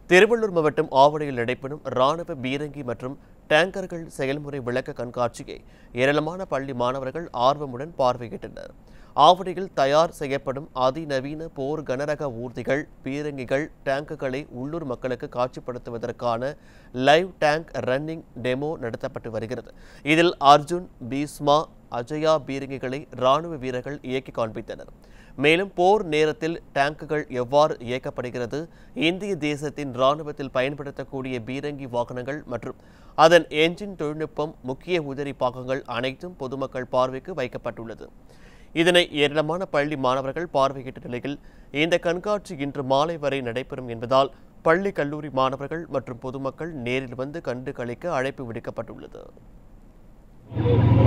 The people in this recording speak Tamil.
திருவள்ளூர் மாவட்டம் ஆவடியில் நடைபெறும் ராணுவ பீரங்கி மற்றும் டேங்கர்கள் செயல்முறை விளக்க கண்காட்சியை ஏராளமான பள்ளி மாணவர்கள் ஆர்வமுடன் பார்வையிட்டனர் ஆவடியில் தயார் செய்யப்படும் அதிநவீன போர் கனரக ஊர்திகள் பீரங்கிகள் டேங்குகளை உள்ளூர் மக்களுக்கு காட்சிப்படுத்துவதற்கான லைவ் டேங்க் ரன்னிங் டெமோ நடத்தப்பட்டு வருகிறது இதில் அர்ஜுன் பீஸ்மா அஜயா பீரங்கிகளை ராணுவ வீரர்கள் இயக்கி காண்பித்தனர் மேலும் போர் நேரத்தில் டேங்குகள் எவ்வாறு இயக்கப்படுகிறது இந்திய தேசத்தின் ராணுவத்தில் பயன்படுத்தக்கூடிய பீரங்கி வாகனங்கள் மற்றும் அதன் என்ஜின் தொழில்நுட்பம் முக்கிய உதிரி பாகங்கள் அனைத்தும் பொதுமக்கள் பார்வைக்கு வைக்கப்பட்டுள்ளது இதனை ஏராளமான பள்ளி மாணவர்கள் பார்வையிட்ட நிலையில் இந்த கண்காட்சி இன்று மாலை வரை நடைபெறும் என்பதால் பள்ளி கல்லூரி மாணவர்கள் மற்றும் பொதுமக்கள் நேரில் வந்து கண்டு களிக்க அழைப்பு விடுக்கப்பட்டுள்ளது